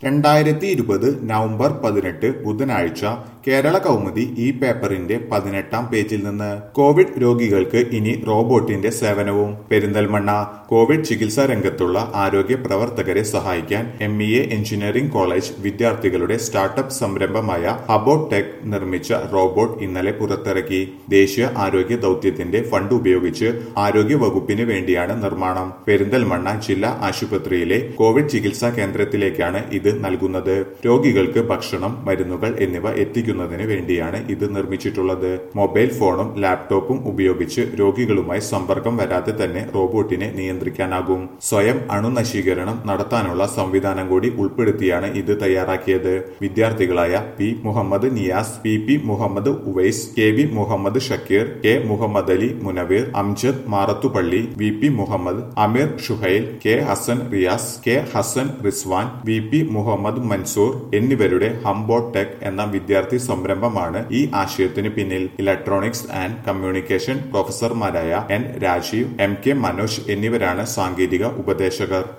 രണ്ടായിരത്തി ഇരുപത് നവംബർ പതിനെട്ട് ബുധനാഴ്ച കേരള കൗമുദി ഈ പേപ്പറിന്റെ പതിനെട്ടാം പേജിൽ നിന്ന് കോവിഡ് രോഗികൾക്ക് ഇനി റോബോട്ടിന്റെ സേവനവും പെരിന്തൽമണ്ണ കോവിഡ് ചികിത്സാ രംഗത്തുള്ള ആരോഗ്യ പ്രവർത്തകരെ സഹായിക്കാൻ M E A engineering college വിദ്യാർത്ഥികളുടെ സ്റ്റാർട്ടപ്പ് സംരംഭമായ ഹബോടെക് നിർമ്മിച്ച റോബോട്ട് ഇന്നലെ പുറത്തിറക്കി ദേശീയ ആരോഗ്യ ദൌത്യത്തിന്റെ ഫണ്ട് ഉപയോഗിച്ച് ആരോഗ്യ വകുപ്പിന് വേണ്ടിയാണ് നിർമ്മാണം പെരിന്തൽമണ്ണ ജില്ലാ ആശുപത്രിയിലെ കോവിഡ് ചികിത്സാ കേന്ദ്രത്തിലേക്കാണ് ഇത് നൽകുന്നത് രോഗികൾക്ക് ഭക്ഷണം മരുന്നുകൾ എന്നിവ എത്തിക്കുന്നതിന് വേണ്ടിയാണ് ഇത് നിർമ്മിച്ചിട്ടുള്ളത് മൊബൈൽ ഫോണും ലാപ്ടോപ്പും ഉപയോഗിച്ച് രോഗികളുമായി സമ്പർക്കം വരാതെ തന്നെ റോബോട്ടിനെ നിയന്ത്രിക്കാനാകും സ്വയം അണുനശീകരണം നടത്താനുള്ള സംവിധാനം കൂടി ഉൾപ്പെടുത്തിയാണ് ഇത് തയ്യാറാക്കിയത് വിദ്യാർത്ഥികളായ P Mohammed Niyas P P Mohammed Uvais K V Mohammed Shakeer K Mohammed Ali Munaveer Amjad Marathupalli V P Mohammed Ameer Shuhail K Hasan Riyas K Hasan Rizwan V P Mohammed Mansoor എന്നിവരുടെ ഹംബോട്ട് ടെക് എന്ന വിദ്യാർത്ഥി സംരംഭമാണ് ഈ ആശയത്തിന് പിന്നിൽ ഇലക്ട്രോണിക്സ് ആൻഡ് കമ്മ്യൂണിക്കേഷൻ പ്രൊഫസർമാരായ N Rajeev M K Manoj എന്നിവരാണ് സാങ്കേതിക ഉപദേശകർ